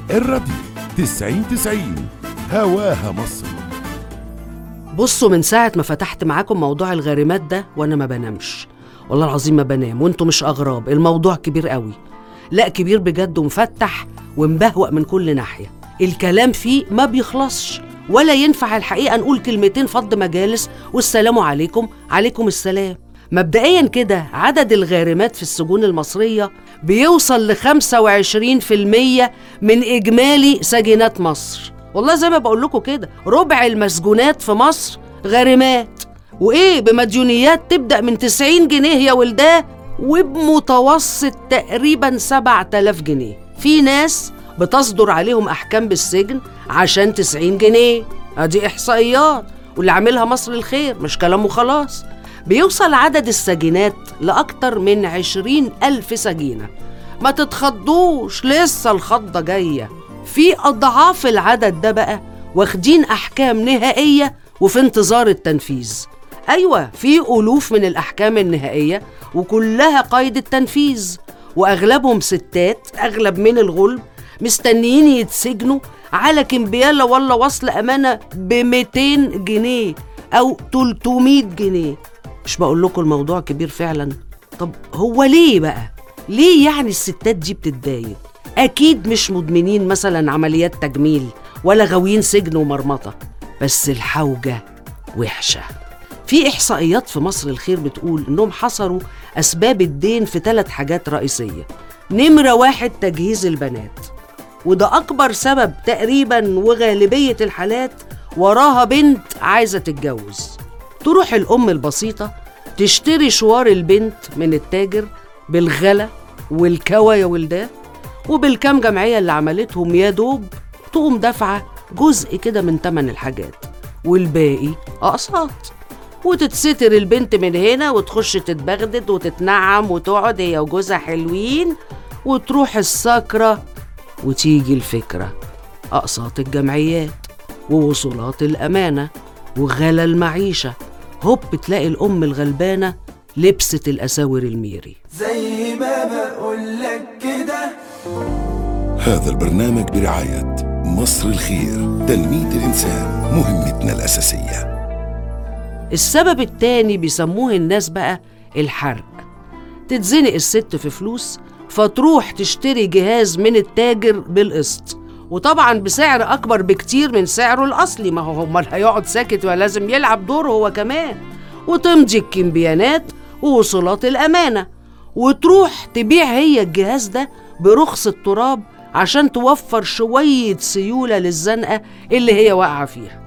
الراديو 90 90 هواها مصر بصوا من ساعة ما فتحت معاكم موضوع الغارمات ده وأنا ما بنامش والله العظيم ما بنام وانتوا مش أغراب الموضوع كبير قوي لا كبير بجد ومفتح ومبهوأ من كل ناحية الكلام فيه ما بيخلصش ولا ينفع الحقيقة نقول كلمتين فض مجالس والسلام عليكم عليكم السلام مبدئيا كده عدد الغارمات في السجون المصرية بيوصل ل 25% من إجمالي سجينات مصر والله زي ما بقول لكم كده ربع المسجونات في مصر غارمات وايه بمديونيات تبدا من 90 جنيه يا ولداه وبمتوسط تقريبا 7000 جنيه في ناس بتصدر عليهم احكام بالسجن عشان 90 جنيه ادي احصائيات واللي عاملها مصر الخير مش كلام وخلاص بيوصل عدد السجينات لأكتر من عشرين ألف سجينة ما تتخضوش لسه الخضة جاية في أضعاف العدد ده بقى واخدين أحكام نهائية وفي انتظار التنفيذ أيوة في ألوف من الأحكام النهائية وكلها قيد التنفيذ وأغلبهم ستات أغلب من الغلب مستنيين يتسجنوا على كمبيالة ولا وصل أمانة ب 200 جنيه أو 300 جنيه مش بقول لكم الموضوع كبير فعلا طب هو ليه بقى ليه يعني الستات دي بتتضايق اكيد مش مدمنين مثلا عمليات تجميل ولا غاويين سجن ومرمطه بس الحوجه وحشه في احصائيات في مصر الخير بتقول انهم حصروا اسباب الدين في ثلاث حاجات رئيسيه نمره واحد تجهيز البنات وده اكبر سبب تقريبا وغالبيه الحالات وراها بنت عايزه تتجوز تروح الأم البسيطة تشتري شوار البنت من التاجر بالغلا والكوى يا ولداه وبالكام جمعية اللي عملتهم يا دوب تقوم دافعة جزء كده من تمن الحاجات والباقي أقساط وتتستر البنت من هنا وتخش تتبغدد وتتنعم وتقعد هي وجوزها حلوين وتروح السكرة وتيجي الفكرة أقساط الجمعيات ووصولات الأمانة وغلا المعيشة هوب تلاقي الأم الغلبانة لبست الأساور الميري زي ما بقولك كده هذا البرنامج برعاية مصر الخير تنمية الإنسان مهمتنا الأساسية السبب التاني بيسموه الناس بقى الحرق تتزنق الست في فلوس فتروح تشتري جهاز من التاجر بالقسط وطبعا بسعر اكبر بكتير من سعره الاصلي ما هو امال هيقعد ساكت ولازم يلعب دور هو كمان وتمضي الكمبيانات ووصولات الامانه وتروح تبيع هي الجهاز ده برخص التراب عشان توفر شويه سيوله للزنقه اللي هي واقعه فيها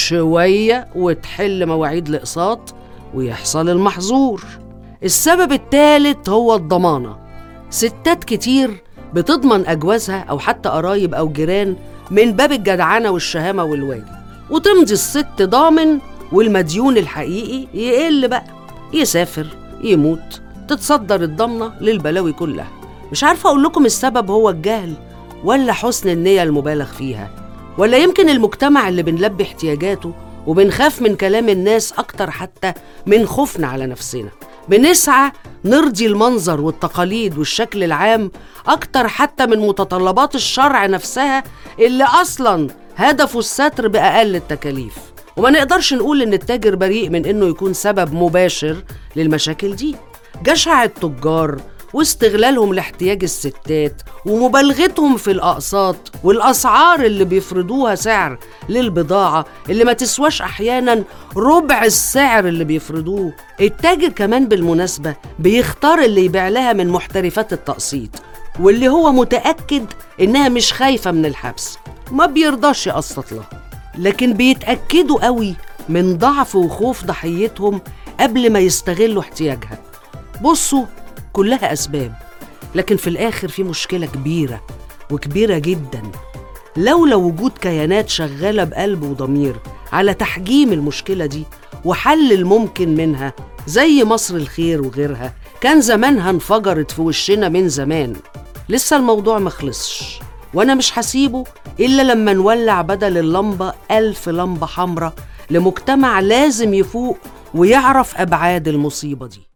شويه وتحل مواعيد الاقساط ويحصل المحظور السبب الثالث هو الضمانه ستات كتير بتضمن أجوازها أو حتى قرايب أو جيران من باب الجدعنة والشهامة والواجب وتمضي الست ضامن والمديون الحقيقي يقل بقى يسافر يموت تتصدر الضمنة للبلاوي كلها مش عارفة أقول لكم السبب هو الجهل ولا حسن النية المبالغ فيها ولا يمكن المجتمع اللي بنلبي احتياجاته وبنخاف من كلام الناس أكتر حتى من خوفنا على نفسنا بنسعى نرضي المنظر والتقاليد والشكل العام أكتر حتى من متطلبات الشرع نفسها اللي أصلا هدفه الستر بأقل التكاليف وما نقدرش نقول إن التاجر بريء من إنه يكون سبب مباشر للمشاكل دي جشع التجار واستغلالهم لاحتياج الستات ومبالغتهم في الأقساط والأسعار اللي بيفرضوها سعر للبضاعة اللي ما تسواش أحيانا ربع السعر اللي بيفرضوه التاجر كمان بالمناسبة بيختار اللي يبيع لها من محترفات التقسيط واللي هو متأكد إنها مش خايفة من الحبس ما بيرضاش يقسط لها لكن بيتأكدوا قوي من ضعف وخوف ضحيتهم قبل ما يستغلوا احتياجها بصوا كلها أسباب لكن في الآخر في مشكلة كبيرة وكبيرة جدا لولا وجود كيانات شغالة بقلب وضمير على تحجيم المشكلة دي وحل الممكن منها زي مصر الخير وغيرها كان زمانها انفجرت في وشنا من زمان لسه الموضوع مخلصش وأنا مش هسيبه إلا لما نولع بدل اللمبة ألف لمبة حمراء لمجتمع لازم يفوق ويعرف أبعاد المصيبة دي